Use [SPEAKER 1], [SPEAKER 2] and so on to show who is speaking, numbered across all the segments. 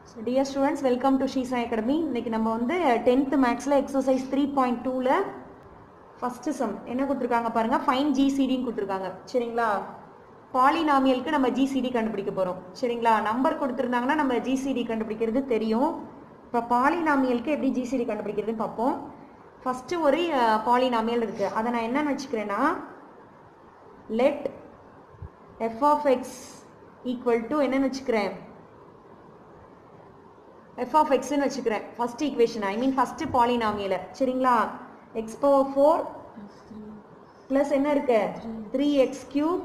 [SPEAKER 1] Dear students welcome to Sheesha academy இன்னைக்கு நம்ம வந்து டென்த் மேக்ஸில் எக்ஸசைஸ் த்ரீ பாயிண்ட் டூவில் ஃபஸ்ட்டு சம் என்ன கொடுத்துருக்காங்க பாருங்க ஃபைன் ஜிசிடின்னு கொடுத்துருக்காங்க சரிங்களா பாலினாமியலுக்கு நம்ம ஜிசிடி கண்டுபிடிக்க போகிறோம் சரிங்களா நம்பர் கொடுத்துருந்தாங்கன்னா நம்ம ஜிசிடி கண்டுபிடிக்கிறது தெரியும் இப்போ பாலினாமியலுக்கு எப்படி ஜிசிடி கண்டுபிடிக்கிறதுன்னு பார்ப்போம் ஃபஸ்ட்டு ஒரு பாலினாமியல் இருக்குது அதை நான் என்னன்னு வச்சுக்கிறேன்னா let f of x equal to என்னன்னு வச்சுக்கிறேன் எஃப் ஆஃப் எக்ஸ்ன்னு வச்சுக்கிறேன் first equation I mean first பாலினாமியல சரிங்களா எக்ஸ் பவர் ஃபோர் ப்ளஸ் என்ன இருக்கு த்ரீ எக்ஸ் கியூப்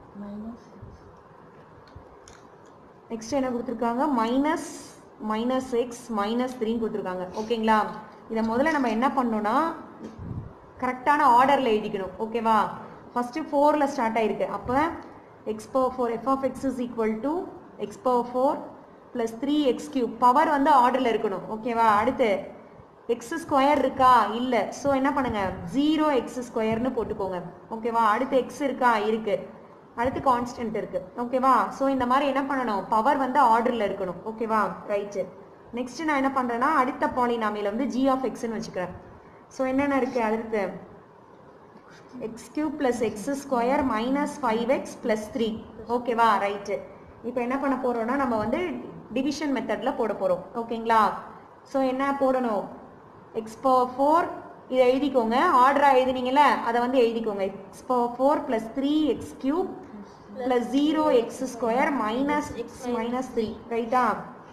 [SPEAKER 1] நெக்ஸ்ட் என்ன கொடுத்துருக்காங்க மைனஸ் மைனஸ் எக்ஸ் மைனஸ் த்ரீன்னு கொடுத்துருக்காங்க ஓகேங்களா இதை முதல்ல நம்ம என்ன பண்ணோம்னா கரெக்டான ஆர்டரில் எழுதிக்கணும் ஓகேவா ஃபஸ்ட்டு ஃபோரில் ஸ்டார்ட் ஆயிருக்கு அப்போ x power four f of x is equal to x power four plus three x cube power வந்து ஆர்டரில் இருக்கணும் ஓகேவா அடுத்து எக்ஸ் ஸ்கொயர் இருக்கா இல்லை ஸோ என்ன பண்ணுங்க ஜீரோ எக்ஸ் ஸ்கொயர்னு போட்டுக்கோங்க ஓகேவா அடுத்து எக்ஸ் இருக்கா இருக்கு அடுத்து கான்ஸ்டன்ட் இருக்கு ஓகேவா ஸோ இந்த மாதிரி என்ன பண்ணணும் பவர் வந்து ஆர்டரில் இருக்கணும் ஓகேவா ரைட்டு நெக்ஸ்ட் நான் என்ன பண்ணுறேன்னா அடுத்த பாலினாமியில் வந்து ஜி ஆஃப் எக்ஸ்ன்னு வச்சுக்கிறேன் ஸோ என்னென்ன இருக்கு அடுத்து x cube plus x square minus five x plus three ஓகேவா ரைட்டு இப்போ என்ன பண்ண போகிறோம்னா நம்ம வந்து டிவிஷன் மெத்தடில் போட போகிறோம் ஓகேங்களா ஸோ என்ன போடணும் எக்ஸ் பவர் ஃபோர் இதை எழுதிக்கோங்க ஆர்டராக எழுதினீங்கல்ல அதை வந்து எழுதிக்கோங்க x power four plus three x cube plus zero x square minus x minus three ரைட்டா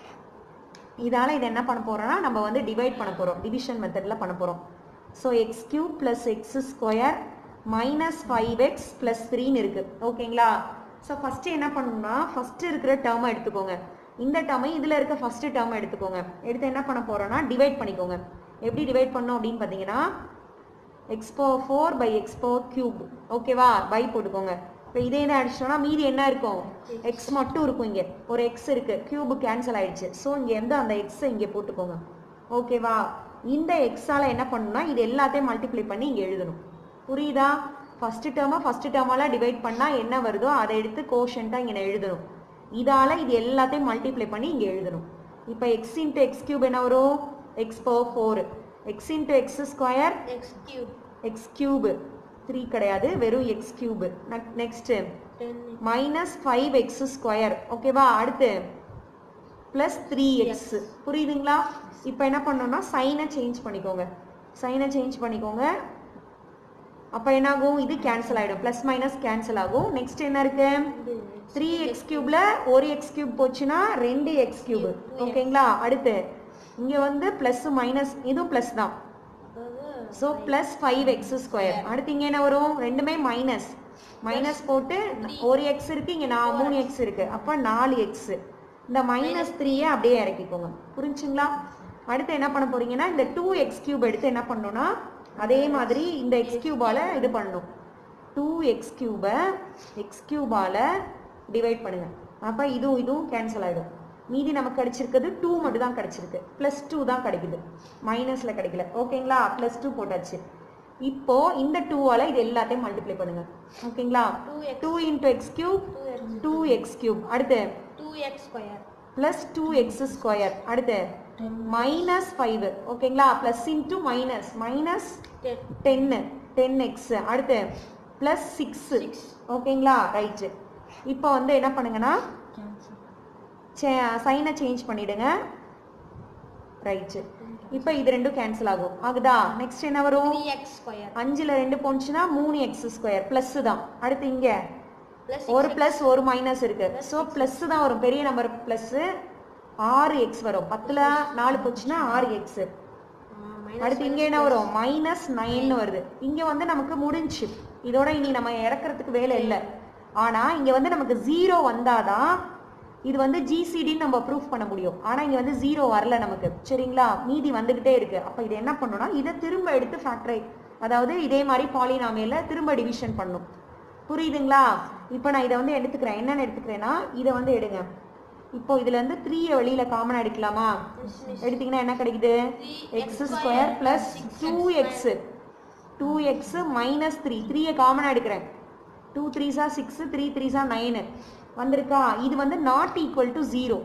[SPEAKER 1] இதால் இது என்ன பண்ண போகிறோம்னா நம்ம வந்து டிவைட் பண்ண போகிறோம் டிவிஷன் மெத்தடில் பண்ண போகிறோம் so x cube plus x square minus five x plus த்ரீன்னு இருக்குது ஓகேங்களா ஸோ ஃபஸ்ட்டு என்ன பண்ணணும்னா ஃபஸ்ட்டு இருக்கிற டேர்மை எடுத்துக்கோங்க இந்த டேர்மை இதில் இருக்க ஃபஸ்ட்டு டேர்மை எடுத்துக்கோங்க எடுத்து என்ன பண்ண போகிறோன்னா டிவைட் பண்ணிக்கோங்க எப்படி டிவைட் பண்ணோம் அப்படின்னு பார்த்தீங்கன்னா x power four by x power cube ஓகேவா பை போட்டுக்கோங்க இப்போ இதே என்ன அடிச்சோம்னா மீதி என்ன இருக்கும் எக்ஸ் மட்டும் இருக்கும் இங்கே ஒரு எக்ஸ் இருக்கு கியூபு கேன்சல் ஆயிடுச்சு ஸோ இங்கே இருந்து அந்த எக்ஸை இங்கே போட்டுக்கோங்க ஓகேவா இந்த எக்ஸால் என்ன பண்ணணும்னா இது எல்லாத்தையும் மல்டிப்ளை பண்ணி இங்கே எழுதணும் புரியுதா ஃபர்ஸ்ட் டேர்மை ஃபர்ஸ்ட் டேர்மால டிவைட் பண்ணால் என்ன வருதோ அதை எடுத்து கோஷன்ட்டாக இங்கே எழுதணும் இதால் இது எல்லாத்தையும் மல்டிப்ளை பண்ணி இங்கே எழுதணும் இப்போ எக்ஸ் இன்ட்டு எக்ஸ் கியூப் என்ன வரும் x power four x into x square
[SPEAKER 2] x cube
[SPEAKER 1] x cube three கிடையாது வெறும் x cube next
[SPEAKER 2] ten
[SPEAKER 1] minus five x square ஓகேவா அடுத்து ப்ளஸ் த்ரீ எக்ஸ் புரியுதுங்களா இப்போ என்ன பண்ணோம்னா சைனை சேஞ்ச் பண்ணிக்கோங்க சைனை சேஞ்ச் பண்ணிக்கோங்க அப்போ என்னாகும் இது கேன்சல் ஆகிடும் ப்ளஸ் மைனஸ் கேன்சல் ஆகும் நெக்ஸ்ட் என்ன இருக்கு த்ரீ எக்ஸ் கியூப்ல ஒரு எக்ஸ் கியூப் போச்சுன்னா ரெண்டு எக்ஸ் கியூப் ஓகேங்களா அடுத்து இங்கே வந்து ப்ளஸ் மைனஸ் இதுவும் ப்ளஸ் தான் so plus five x square அடுத்து இங்கே என்ன வரும் ரெண்டுமே மைனஸ் மைனஸ் போட்டு ஒரு எக்ஸ் இருக்கு இங்கே நான் மூணு எக்ஸ் இருக்கு அப்போ நாலு எக்ஸ் இந்த மைனஸ் த்ரீயை அப்படியே இறக்கிக்கோங்க புரிஞ்சுங்களா அடுத்து என்ன பண்ண போறீங்கன்னா இந்த டூ எக்ஸ் கியூப் எடுத்து என்ன பண்ணணும்னா அதே மாதிரி இந்த எக்ஸ் கியூபால இது பண்ணணும் டூ எக்ஸ் கியூபை எக்ஸ் கியூபால டிவைட் பண்ணுங்க அப்போ இதுவும் இதுவும் கேன்சல் ஆகிடும் மீதி நமக்கு கிடைச்சிருக்கிறது டூ மட்டும் தான் கிடைச்சிருக்கு ப்ளஸ் டூ தான் கிடைக்குது மைனஸில் கிடைக்கல ஓகேங்களா ப்ளஸ் டூ போட்டாச்சு இப்போ இந்த டூவால் இது எல்லாத்தையும் மல்டிப்ளை பண்ணுங்க ஓகேங்களா two into x cube two x cube அடுத்து
[SPEAKER 2] two x square
[SPEAKER 1] plus two x square அடுத்து மைனஸ் ஃபைவ் ஓகேங்களா plus into minus minus
[SPEAKER 2] ten
[SPEAKER 1] டென்னு டென் எக்ஸ் அடுத்து ப்ளஸ் சிக்ஸு ஓகேங்களா ரைட்டு இப்போ வந்து என்ன பண்ணுங்கன்னா சைனை சேஞ்ச் பண்ணிடுங்க ரைட்டு இப்போ இது ரெண்டும் கேன்சல் ஆகும் ஆகுதா நெக்ஸ்ட் என்ன வரும்
[SPEAKER 2] த்ரீ எக்ஸ் ஸ்கொயர்
[SPEAKER 1] அஞ்சுல ரெண்டு போனுச்சுன்னா மூணு எக்ஸ் ஸ்கொயர் ப்ளஸ் தான் அடுத்து இங்க
[SPEAKER 2] ப்ளஸ்
[SPEAKER 1] ஒரு ப்ளஸ் ஒரு மைனஸ் இருக்கு ஸோ ப்ளஸ் தான் வரும் பெரிய நம்பர் ப்ளஸ் ஆறு எக்ஸ் வரும் பத்துல நாலு போச்சுன்னா ஆறு எக்ஸ் அடுத்து இங்க என்ன வரும் மைனஸ் நைன் வருது இங்க வந்து நமக்கு முடிஞ்சு இதோட இனி நம்ம இறக்குறதுக்கு வேலை இல்லை ஆனா இங்க வந்து நமக்கு ஜீரோ வந்தாதான் இது வந்து ஜிசிடின்னு நம்ம ப்ரூஃப் பண்ண முடியும் ஆனா இங்க வந்து ஜீரோ வரல நமக்கு சரிங்களா மீதி வந்துகிட்டே இருக்கு அப்ப இது என்ன பண்ணணும்னா இதை திரும்ப எடுத்து ஃபேக்டரை அதாவது இதே மாதிரி பாலினாமியல திரும்ப டிவிஷன் பண்ணும் புரியுதுங்களா இப்போ நான் இதை வந்து எடுத்துக்கிறேன் என்னன்னு எடுத்துக்கிறேன்னா இதை வந்து எடுங்க இப்போ இதுல இருந்து த்ரீயை வெளியில காமனா எடுக்கலாமா எடுத்தீங்கன்னா என்ன கிடைக்குது x square plus two x two x minus three த்ரீயை காமனா எடுக்கிறேன் டூ த்ரீஸா சிக்ஸ் த்ரீ த்ரீஸா நைனு வந்திருக்கா இது வந்து நாட் ஈக்குவல் டு ஜீரோ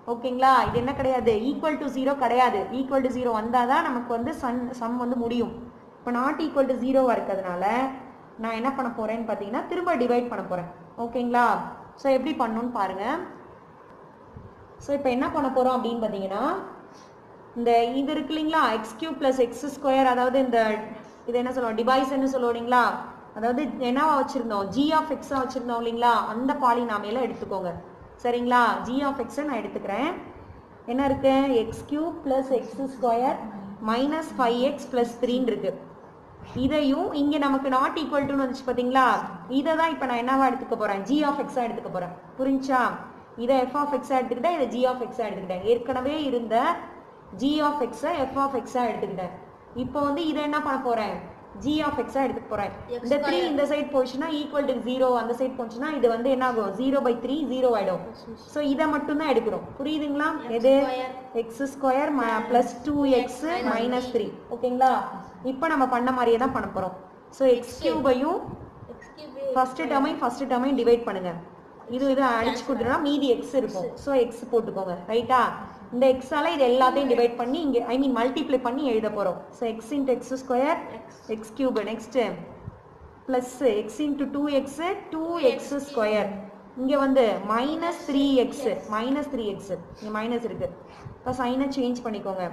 [SPEAKER 1] ஓகேங்களா இது என்ன கிடையாது ஈக்குவல் டு ஜீரோ கிடையாது ஈக்குவல் டு ஜீரோ வந்தால் தான் நமக்கு வந்து சன் சம் வந்து முடியும் இப்போ நாட் ஈக்குவல் டு ஜீரோவாக இருக்கிறதுனால நான் என்ன பண்ண போகிறேன்னு பார்த்தீங்கன்னா திரும்ப டிவைட் பண்ண போகிறேன் ஓகேங்களா ஸோ எப்படி பண்ணணும்னு பாருங்கள் ஸோ இப்போ என்ன பண்ண போகிறோம் அப்படின்னு பார்த்தீங்கன்னா இந்த இது இருக்கு இல்லைங்களா x cube plus x square அதாவது இந்த இது என்ன சொல்லுவோம் டிவைஸ்ன்னு சொல்லுவோம் இல்லைங்களா அதாவது என்னவா வச்சுருந்தோம் ஜி ஆஃப் எக்ஸாக வச்சுருந்தோம் இல்லைங்களா அந்த பாலினாமியில் எடுத்துக்கோங்க சரிங்களா ஜி ஆஃப் எக்ஸை நான் எடுத்துக்கிறேன் என்ன இருக்கு x cube plus x square minus five x plus த்ரீன்னு இருக்கு இதையும் இங்க நமக்கு நாட் ஈக்குவல் டுன்னு வந்துச்சு பாத்தீங்களா இதை தான் இப்போ நான் என்னவா எடுத்துக்க போறேன் ஜி ஆஃப் எக்ஸா எடுத்துக்க போறேன் புரிஞ்சா இதை எஃப் ஆஃப் எக்ஸா எடுத்துக்கிட்டேன் இதை ஜி ஆஃப் எக்ஸா எடுத்துக்கிட்டேன் ஏற்கனவே இருந்த ஜி ஆஃப் எக்ஸை எஃப் ஆஃப் எக்ஸா எடுத்துக்கிட்டேன் இப்போ வந்து இதை என்ன பண்ண போறேன் ஜி ஆஃப் எக்ஸா எடுத்துக்க போறேன்
[SPEAKER 2] X
[SPEAKER 1] இந்த த்ரீ
[SPEAKER 2] square.
[SPEAKER 1] இந்த சைடு போச்சுன்னா ஈக்குவல் டு ஜீரோ அந்த சைடு போச்சுன்னா இது வந்து என்ன ஆகும் ஜீரோ பை த்ரீ ஜீரோ ஆயிடும் ஸோ இதை மட்டும் தான் எடுக்கிறோம் புரியுதுங்களா
[SPEAKER 2] X
[SPEAKER 1] எது
[SPEAKER 2] square.
[SPEAKER 1] X square plus two x minus three ஓகேங்களா இப்போ நம்ம பண்ண மாதிரியே தான் பண்ண போறோம் ஸோ எக்ஸ் கியூபையும்
[SPEAKER 2] எக்ஸ் கியூப்
[SPEAKER 1] ஃபர்ஸ்ட் டேர்மையும் ஃபர்ஸ்ட் டேர்மையும் டிவைட் பண்ணுங்க இது இது அடிச்சு கொடுத்துட்டா மீதி எக்ஸ் இருக்கும் ஸோ எக்ஸ் போட்டுக்கோங்க ரைட்டா இந்த எக்ஸால இது எல்லாத்தையும் டிவைட் பண்ணி இங்க ஐ மீன் மல்டிப்ளை பண்ணி எழுத போறோம் so x into x square x cube next plus x into two x two x square இங்க வந்து minus three x minus three x இங்க மைனஸ் இருக்கு இப்போ சைனை சேஞ்ச் பண்ணிக்கோங்க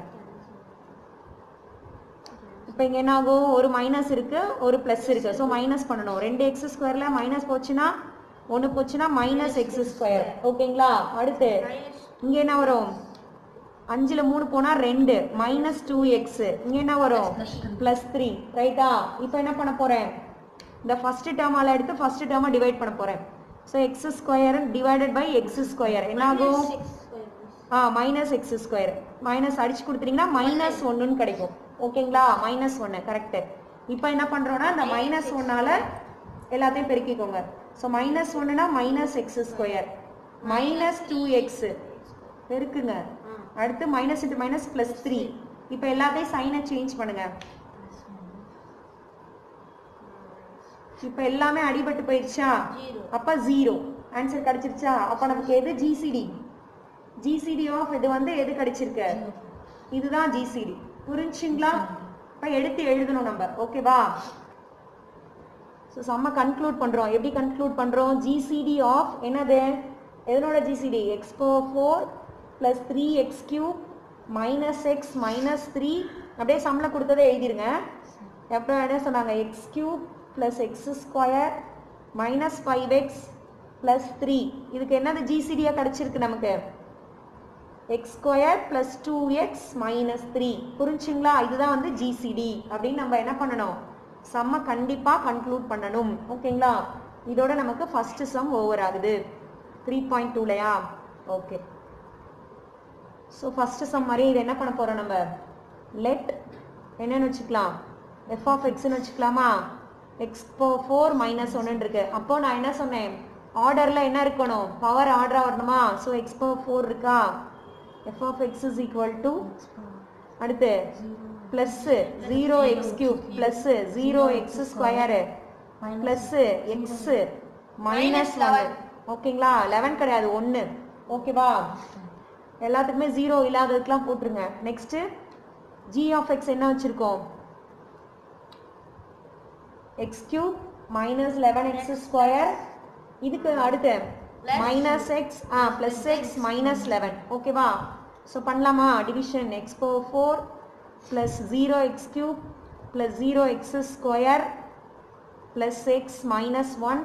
[SPEAKER 1] இப்போ இங்க என்ன ஆகும் ஒரு மைனஸ் இருக்கு ஒரு பிளஸ் இருக்கு ஸோ மைனஸ் பண்ணணும் ரெண்டு எக்ஸ் ஸ்கொயர்ல மைனஸ் போச்சுன்னா ஒன்று போச்சுன்னா மைனஸ் எக்ஸ் ஸ்கொயர் ஓகேங்களா அடுத்து இங்க என்ன வரும் அஞ்சுல மூணு போனா ரெண்டு மைனஸ் டூ எக்ஸ் இங்க என்ன வரும் பிளஸ் த்ரீ ரைட்டா இப்போ என்ன பண்ண போறேன் இந்த ஃபர்ஸ்ட் டேர்மால எடுத்து ஃபர்ஸ்ட் டேர்மை டிவைட் பண்ண போறேன் so x square divided by x square என்ன ஆகும் ஆ மைனஸ் எக்ஸ் ஸ்கொயர் மைனஸ் அடிச்சு கொடுத்துட்டீங்கன்னா மைனஸ் ஒன்றுன்னு கிடைக்கும் ஓகேங்களா மைனஸ் ஒன்று கரெக்டு இப்போ என்ன பண்ணுறோன்னா இந்த மைனஸ் ஒன்னால எல்லாத்தையும் பெருக்கிக்கோங்க ஸோ மைனஸ் ஒன்றுனா minus x square minus two x பெருக்குங்க அடுத்து minus into minus plus three இப்போ எல்லாத்தையும் சைனை சேஞ்ச் பண்ணுங்க இப்போ எல்லாமே அடிபட்டு போயிடுச்சா
[SPEAKER 2] Zero.
[SPEAKER 1] அப்ப ஜீரோ ஆன்சர் கிடைச்சிருச்சா அப்ப நமக்கு எது ஜிசிடி ஜிசிடி ஆஃப் இது வந்து எது கிடைச்சிருக்கு இதுதான் ஜிசிடி புரிஞ்சுங்களா இப்ப எடுத்து எழுதணும் நம்ம ஓகேவா ஸோ செம்ம கன்க்ளூட் பண்றோம் எப்படி கன்க்ளூட் பண்றோம் ஜிசிடி ஆஃப் என்னது எதனோட GCD x power four plus three x cube minus x minus three அப்படியே சம்மில் கொடுத்ததை எழுதிருங்க அப்புறம் என்ன சொன்னாங்க x cube plus x square minus five x plus three இதுக்கு என்னது ஜிசிடியாக கிடச்சிருக்கு நமக்கு x square plus two x minus three புரிஞ்சுங்களா இதுதான் வந்து ஜிசிடி அப்படின்னு நம்ம என்ன பண்ணணும் சம்ம கண்டிப்பாக கன்க்ளூட் பண்ணணும் ஓகேங்களா இதோட நமக்கு ஃபர்ஸ்ட் சம் ஓவர் ஆகுது த்ரீ பாயிண்ட் டூலையா ஓகே ஸோ ஃபர்ஸ்ட் சம் மாதிரி இது என்ன பண்ண போகிறோம் நம்ம லெட் என்னன்னு வச்சுக்கலாம் எஃப் ஆஃப் எக்ஸ்னு வச்சுக்கலாமா எக்ஸ் ஃபோர் மைனஸ் ஒன்னு இருக்கு அப்போ நான் என்ன சொன்னேன் ஆர்டரில் என்ன இருக்கணும் பவர் ஆர்டராக வரணுமா ஸோ எக்ஸ் பவர் ஃபோர் இருக்கா f of x is equal to அடுத்து plus zero x cube plus zero x square plus x minus eleven ஓகேங்களா லெவன் கிடையாது ஒன்று ஓகேவா எல்லாத்துக்குமே ஜீரோ இல்லாததுக்கெல்லாம் போட்டுருங்க நெக்ஸ்ட்டு ஜி ஆஃப் எக்ஸ் என்ன வச்சுருக்கோம் x cube minus eleven x square இதுக்கு அடுத்து மைனஸ் எக்ஸ் ஆ ப்ளஸ் எக்ஸ் மைனஸ் லெவன் ஓகேவா ஸோ பண்ணலாமா division x power four plus zero x cube plus zero x square plus x minus one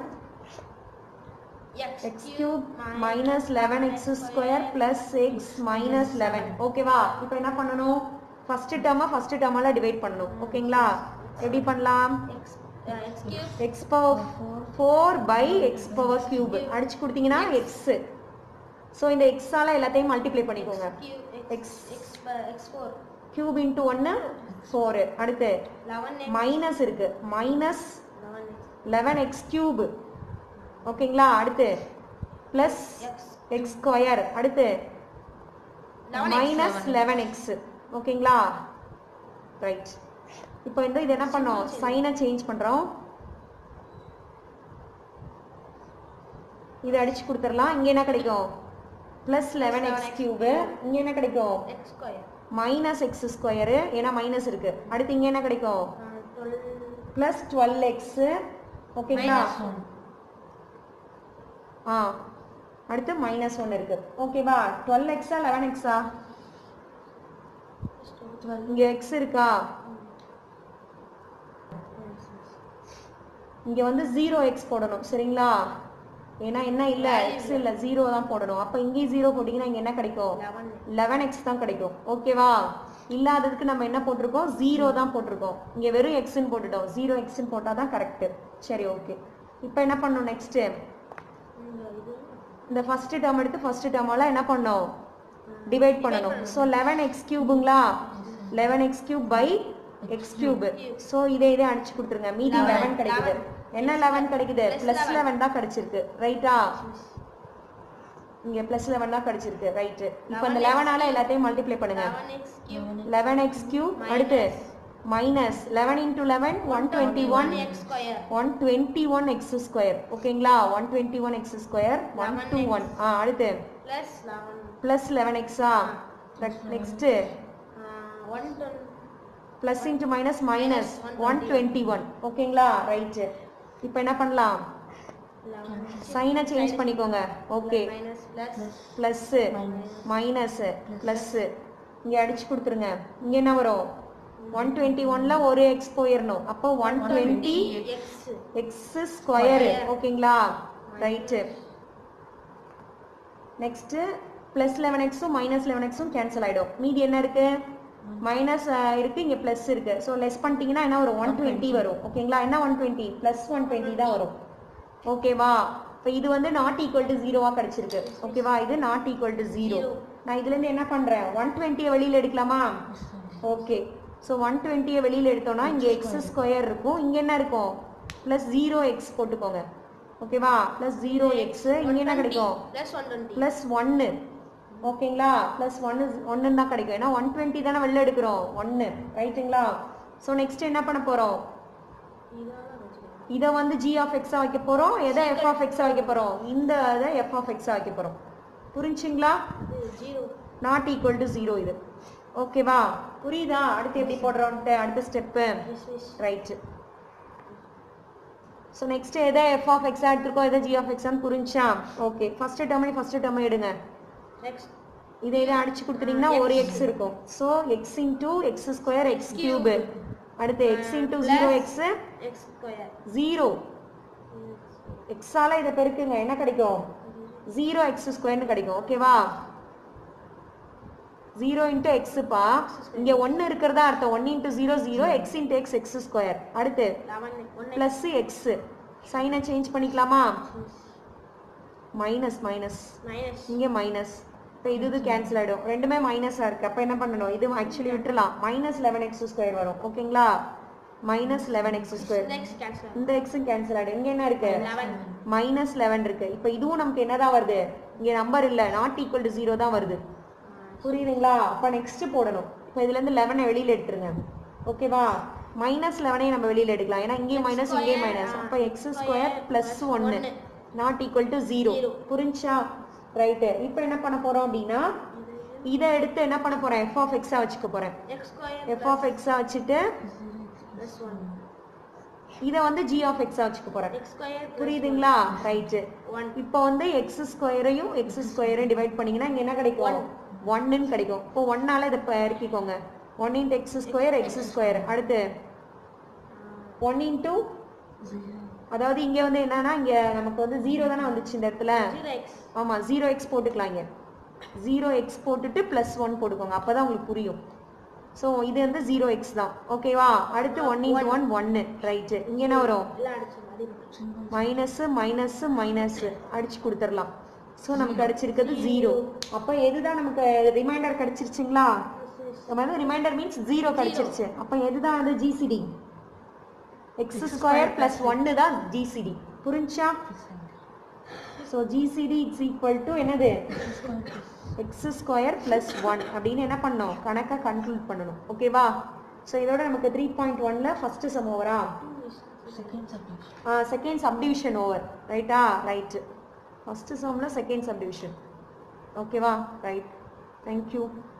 [SPEAKER 1] x cube minus eleven x square plus x minus eleven ஓகேவா இப்போ என்ன பண்ணணும் first டேர்மை first டேர்மால divide பண்ணணும் ஓகேங்களா எப்படி பண்ணலாம் x power four by x power cube அடிச்சு கொடுத்தீங்கன்னா எக்ஸ் ஸோ இந்த எக்ஸால எல்லாத்தையும் மல்டிப்ளை பண்ணிக்கோங்க எக்ஸ் கியூப் இன்ட்டு ஒன்று ஃபோரு அடுத்து மைனஸ் இருக்கு மைனஸ் லெவன் எக்ஸ் கியூப் ஓகேங்களா அடுத்து ப்ளஸ் எக்ஸ் ஸ்கொயர் அடுத்து மைனஸ் லெவன் எக்ஸ் ஓகேங்களா ரைட் இப்போ வந்து இது என்ன பண்ணோம் சைனை சேஞ்ச் பண்ணுறோம் இது அடிச்சு கொடுத்துடலாம் இங்கே என்ன கிடைக்கும் ப்ளஸ் லெவன் எக்ஸ் கியூபு இங்கே என்ன கிடைக்கும்
[SPEAKER 2] x square
[SPEAKER 1] minus x square ஏன்னா மைனஸ் இருக்கு அடுத்து இங்கே என்ன கிடைக்கும்
[SPEAKER 2] டுவெல்
[SPEAKER 1] ப்ளஸ் டுவெல் எக்ஸு ஓகேங்களா ஆ அடுத்து மைனஸ் ஒன்று இருக்கு ஓகேவா டுவெல் எக்ஸா லெவன் எக்ஸா இங்கே எக்ஸ் இருக்கா இங்கே வந்து ஜீரோ எக்ஸ் போடணும் சரிங்களா ஏன்னா என்ன இல்லை எக்ஸ் இல்லை ஜீரோ தான் போடணும் அப்போ இங்கேயும் ஜீரோ போட்டிங்கன்னா இங்கே என்ன கிடைக்கும்
[SPEAKER 2] லெவன்
[SPEAKER 1] லெவன் எக்ஸ் தான் கிடைக்கும் ஓகேவா இல்லாததுக்கு நம்ம என்ன போட்டிருக்கோம் ஜீரோ தான் போட்டிருக்கோம் இங்கே வெறும் எக்ஸ்ன்னு போட்டுட்டோம் ஜீரோ எக்ஸ்ன்னு போட்டால் தான் கரெக்டு சரி ஓகே இப்போ என்ன பண்ணணும் நெக்ஸ்ட்டு
[SPEAKER 2] இந்த இது
[SPEAKER 1] இந்த ஃபர்ஸ்ட் டேர்ம் எடுத்து ஃபர்ஸ்ட் டேர்மால என்ன பண்ணோம் டிவைட் பண்ணணும் ஸோ லெவன் எக்ஸ் கியூபுங்களா eleven x cube by x cube so இதே இதே அடிச்சு கொடுத்துருங்க மீதி லெவன் கிடைக்குது என்ன லெவன் கிடைக்குது பிளஸ் லெவன் தான் கிடைச்சிருக்கு ரைட்டா இங்க பிளஸ் லெவன் தான் கிடைச்சிருக்கு ரைட்டு இப்போ இந்த லெவனால எல்லாத்தையும் மல்டிப்ளை பண்ணுங்க
[SPEAKER 2] eleven x cube
[SPEAKER 1] eleven x cube அடுத்து minus eleven into eleven one twenty one
[SPEAKER 2] x square
[SPEAKER 1] one twenty one x square ஓகேங்களா one twenty one x square one two one ஆ அடுத்து
[SPEAKER 2] ப்ளஸ் லெவன்
[SPEAKER 1] ப்ளஸ் லெவன் எக்ஸா next
[SPEAKER 2] one twelve
[SPEAKER 1] plus into minus minus one twenty one ஓகேங்களா right இப்போ என்ன பண்ணலாம்
[SPEAKER 2] eleven
[SPEAKER 1] சைனை change பண்ணிக்கோங்க okay
[SPEAKER 2] minus plus
[SPEAKER 1] plus minus plus இங்கே அடிச்சு கொடுத்துருங்க இங்கே என்ன வரும் ஒன் டுவெண்ட்டி ஒன்ல ஒரு எக்ஸ் போயிடணும் அப்போ one twenty
[SPEAKER 2] x
[SPEAKER 1] x square ஓகேங்களா ரைட்டு நெக்ஸ்ட்டு ப்ளஸ் லெவன் எக்ஸும் மைனஸ் லெவன் எக்ஸும் கேன்சல் ஆகிடும் மீதி என்ன இருக்கு மைனஸ் இருக்கு இங்கே ப்ளஸ் இருக்கு ஸோ லெஸ் பண்ணிட்டீங்கன்னா என்ன வரும் ஒன் டுவெண்ட்டி வரும் ஓகேங்களா என்ன one twenty plus one twenty தான் வரும் ஓகேவா இப்போ இது வந்து நாட் ஈக்குவல் டு ஜீரோவாக கிடைச்சிருக்கு ஓகேவா இது நாட் ஈக்குவல் டு ஜீரோ நான் இதுலேருந்து என்ன பண்ணுறேன் ஒன் டுவெண்ட்டியை வெளியில் எடுக்கலாமா ஓகே ஸோ ஒன் டுவெண்ட்டியை வெளியில் எடுத்தோம்னா இங்கே எக்ஸ் ஸ்கொயர் இருக்கும் இங்கே என்ன இருக்கும் ப்ளஸ் ஜீரோ எக்ஸ் போட்டுக்கோங்க ஓகேவா ப்ளஸ் ஜீரோ எக்ஸ் இங்கே என்ன கிடைக்கும்
[SPEAKER 2] ப்ளஸ் ஒன் டுவெண்ட்டி
[SPEAKER 1] ப்ளஸ் ஒன்று ஓகேங்களா ப்ளஸ் ஒன்று ஒன்று தான் கிடைக்கும் ஏன்னா ஒன் டுவெண்ட்டி தானே வெளில எடுக்கிறோம் ஒன்று ரைட்டுங்களா ஸோ நெக்ஸ்ட் என்ன பண்ண போகிறோம்
[SPEAKER 2] இதான வச்சுக்கலாம்
[SPEAKER 1] இதை வந்து ஜி ஆஃப் எக்ஸாக வைக்க போகிறோம் எதை எஃப் ஆஃப் எக்ஸாக வைக்க போகிறோம் இந்த இதை எஃப் ஆஃப் எக்ஸாக வைக்க போகிறோம் புரிஞ்சுங்களா
[SPEAKER 2] இது zero
[SPEAKER 1] not equal to zero இது ஓகேவா புரியுதா அடுத்து எப்படி போடுறோன்ட்டு அடுத்த step
[SPEAKER 2] yes yes
[SPEAKER 1] right so next எதை எஃப் ஆஃப் எக்ஸா எடுத்துருக்கோம் எதை ஜி ஆஃப் எக்ஸான்னு புரிஞ்சா okay first term first term எடுங்க
[SPEAKER 2] நெக்ஸ்ட்
[SPEAKER 1] இதை இதை அடிச்சு கொடுத்துட்டீங்கன்னா ஒரு எக்ஸ் இருக்கும் so x into x square x cube அடுத்து x into zero x
[SPEAKER 2] x square
[SPEAKER 1] zero எக்ஸால இதை பெருக்குங்க என்ன கிடைக்கும் ஜீரோ எக்ஸ் ஸ்கொயர்னு கிடைக்கும் ஓகேவா ஜீரோ இன்டூ எக்ஸுப்பா இங்க ஒன்று இருக்கிறதா அர்த்தம் one into zero zero x into x x square அடுத்து
[SPEAKER 2] லெவன் ஒன்
[SPEAKER 1] ப்ளஸ் எக்ஸ் சைனை சேஞ்ச் பண்ணிக்கலாமா மைனஸ் மைனஸ்
[SPEAKER 2] மைனஸ்
[SPEAKER 1] இங்கே மைனஸ் இப்போ இது இது கேன்சல் ஆகிடும் ரெண்டுமே மைனஸாக இருக்குது அப்போ என்ன பண்ணணும் இது ஆக்சுவலி விட்டுறலாம் மைனஸ் லெவன் எக்ஸ் ஸ்கொயர் வரும் ஓகேங்களா minus eleven x square
[SPEAKER 2] next cancel
[SPEAKER 1] இந்த எக்ஸும் கேன்சல் ஆகிடும் இங்கே என்ன இருக்கு
[SPEAKER 2] லெவன்
[SPEAKER 1] மைனஸ் லெவன் இருக்கு இப்போ இதுவும் நமக்கு என்னதான் வருது இங்கே நம்பர் இல்லை நாட் ஈக்குவல் டு ஜீரோ தான் வருது புரியுதுங்களா அப்போ நெக்ஸ்ட் போடணும் இப்போ இதுலேருந்து லெவனை வெளியில் எடுத்துருங்க ஓகேவா மைனஸ் லெவனையும் நம்ம வெளியில் எடுக்கலாம் ஏன்னா இங்கேயும் மைனஸ் இங்கேயும் மைனஸ் அப்போ எக்ஸ் ஸ்கொயர் ப்ளஸ் ஒன்று நாட் ஈக்குவல் டு ஜீரோ புரிஞ்சா ரைட்டு இப்போ என்ன பண்ண போகிறோம் அப்படின்னா இதை எடுத்து என்ன பண்ண போகிறேன் எஃப் ஆஃப் எக்ஸாக வச்சுக்க போகிறேன்
[SPEAKER 2] எக்ஸ் ஸ்கொயர்
[SPEAKER 1] எஃப் ஆஃப் எக்ஸாக வச்சுட்டு
[SPEAKER 2] ப்ளஸ் ஒன்
[SPEAKER 1] இதை வந்து ஜி ஆஃப் எக்ஸாக வச்சுக்க போகிறேன்
[SPEAKER 2] எக்ஸ் ஸ்கொயர்
[SPEAKER 1] புரியுதுங்களா ரைட்டு
[SPEAKER 2] ஒன்
[SPEAKER 1] இப்போ வந்து எக்ஸ் ஸ்கொயரையும் எக்ஸ் ஸ்கொயரையும் டிவைட் பண்ணீங்கன்னா இங்க என்ன கிடைக்கும் ஒன்னுன்னு கிடைக்கும் இப்போ ஒன்னால இதை பெருக்கிக்கோங்க one into x square x square அடுத்து ஒன் இன்ட்டு அதாவது இங்க வந்து என்னன்னா இங்க நமக்கு வந்து ஜீரோ தானே வந்துச்சு இந்த இடத்துல
[SPEAKER 2] ஜீரோ எக்ஸ்
[SPEAKER 1] ஆமா ஜீரோ எக்ஸ் போட்டுக்கலாம் இங்க ஜீரோ எக்ஸ் போட்டுட்டு ப்ளஸ் ஒன் போட்டுக்கோங்க அப்பதான் உங்களுக்கு புரியும் ஸோ இது வந்து ஜீரோ எக்ஸ் தான் ஓகேவா அடுத்து ஒன் இன்ட்டு ஒன் ஒன்னு ரைட்டு இங்க என்ன வரும்
[SPEAKER 2] எல்லாம் அடிச்சு மாதிரி
[SPEAKER 1] மைனஸ் மைனஸ் மைனஸ் அடிச்சு கொடுத்துடலாம் ஸோ நமக்கு அடிச்சிருக்கிறது ஜீரோ அப்போ எதுதான் நமக்கு ரிமைண்டர் கிடைச்சிருச்சுங்களா நம்ம வந்து ரிமைண்டர் மீன்ஸ் ஜீரோ கிடைச்சிருச்சு அப்போ எதுதான் வந்து ஜிசிடி எக்ஸ் ஸ்கொயர் பிளஸ் ஒன்னு தான் ஜிசிடி புரிஞ்சா so GCD it's equal to என்னது எக்ஸ் ஸ்கொயர் பிளஸ் ஒன் அப்படின்னு என்ன பண்ணோம் கணக்கை கன்க்ளூட் பண்ணணும் ஓகேவா ஸோ இதோட நமக்கு த்ரீ பாயிண்ட் ஒன்ல ஃபர்ஸ்ட் சம் ஓவரா செகண்ட் சப்டிவிஷன் ஓவர் ரைட்டா ரைட்டு ஃபர்ஸ்ட் சம்ல செகண்ட் சப்டிவிஷன் ஓகேவா ரைட் தேங்க்யூ